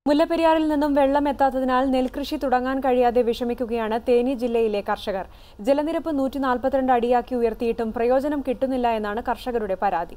മുല്ലപ്പെരിയാറിൽ നിന്നും വെള്ളം എത്താത്തതിനാൽ നെൽകൃഷി തുടങ്ങാൻ കഴിയാതെ വിഷമിക്കുകയാണ് തേനി ജില്ലയിലെ കർഷകർ ജലനിരപ്പ് നൂറ്റി നാൽപ്പത്തിരണ്ട് അടിയാക്കി ഉയർത്തിയിട്ടും പ്രയോജനം കിട്ടുന്നില്ല എന്നാണ് കർഷകരുടെ പരാതി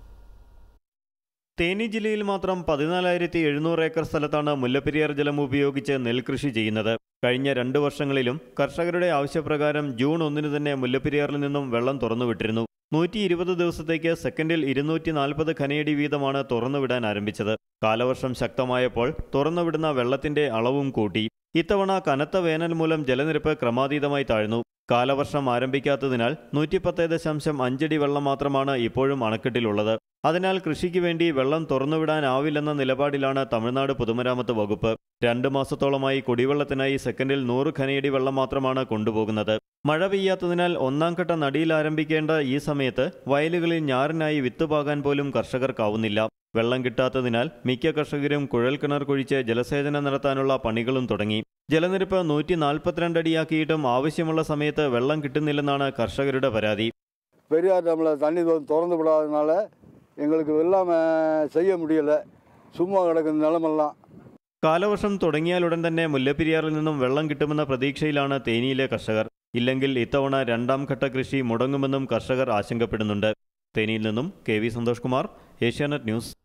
തേനി ജില്ലയിൽ മാത്രം പതിനാലായിരത്തി എഴുന്നൂറ് ഏക്കർ സ്ഥലത്താണ് മുല്ലപ്പെരിയാർ ജലം ഉപയോഗിച്ച് നെൽകൃഷി ചെയ്യുന്നത് കഴിഞ്ഞ രണ്ട് വർഷങ്ങളിലും കർഷകരുടെ ആവശ്യപ്രകാരം ജൂൺ ഒന്നിന് തന്നെ മുല്ലപ്പെരിയാറിൽ നിന്നും വെള്ളം തുറന്നുവിട്ടിരുന്നു നൂറ്റി ഇരുപത് ദിവസത്തേക്ക് സെക്കൻഡിൽ ഇരുന്നൂറ്റി നാൽപ്പത് ഖനയടി വീതമാണ് തുറന്നുവിടാൻ ആരംഭിച്ചത് കാലവർഷം ശക്തമായപ്പോൾ തുറന്നുവിടുന്ന വെള്ളത്തിന്റെ അളവും കൂട്ടി ഇത്തവണ കനത്ത വേനൽ മൂലം ജലനിരപ്പ് ക്രമാതീതമായി താഴ്ന്നു കാലവർഷം ആരംഭിക്കാത്തതിനാൽ നൂറ്റിപ്പത്ത് ദശാംശം അഞ്ചടി വെള്ളം മാത്രമാണ് ഇപ്പോഴും അണക്കെട്ടിലുള്ളത് അതിനാൽ കൃഷിക്ക് വേണ്ടി വെള്ളം തുറന്നുവിടാനാവില്ലെന്ന നിലപാടിലാണ് തമിഴ്നാട് പൊതുമരാമത്ത് വകുപ്പ് രണ്ട് മാസത്തോളമായി കുടിവെള്ളത്തിനായി സെക്കൻഡിൽ നൂറ് ഖനയടി വെള്ളം മാത്രമാണ് കൊണ്ടുപോകുന്നത് മഴ പെയ്യാത്തതിനാൽ ഒന്നാം ഘട്ട നടിയിൽ ആരംഭിക്കേണ്ട ഈ സമയത്ത് വയലുകളിൽ ഞാറിനായി വിത്ത് പാകാൻ പോലും കർഷകർക്കാവുന്നില്ല വെള്ളം കിട്ടാത്തതിനാൽ മിക്ക കർഷകരും കുഴൽക്കിണർ കുഴിച്ച് ജലസേചനം നടത്താനുള്ള പണികളും തുടങ്ങി ജലനിരപ്പ് നൂറ്റി നാൽപ്പത്തിരണ്ട് അടിയാക്കിയിട്ടും ആവശ്യമുള്ള സമയത്ത് വെള്ളം കിട്ടുന്നില്ലെന്നാണ് കർഷകരുടെ പരാതി பெரியார் நம்மளை தண்ணி தொ- திறந்து விடாதனால எங்களுக்கு வெள்ளாம செய்ய முடியலை சும்மா கிடக்குற நிலமெல்லாம் കാലവർഷം തുടങ്ങിയാലുടൻ തന്നെ മുല്ലപ്പെരിയാറിൽ നിന്നും വെള്ളം കിട്ടുമെന്ന പ്രതീക്ഷയിലാണ് തേനിയിലെ കർഷകർ ഇല്ലെങ്കിൽ ഇത്തവണ രണ്ടാം ഘട്ട കൃഷി മുടങ്ങുമെന്നും കർഷകർ ആശങ്കപ്പെടുന്നുണ്ട് തേനിയിൽ നിന്നും K V Santhosh Kumar Asianet news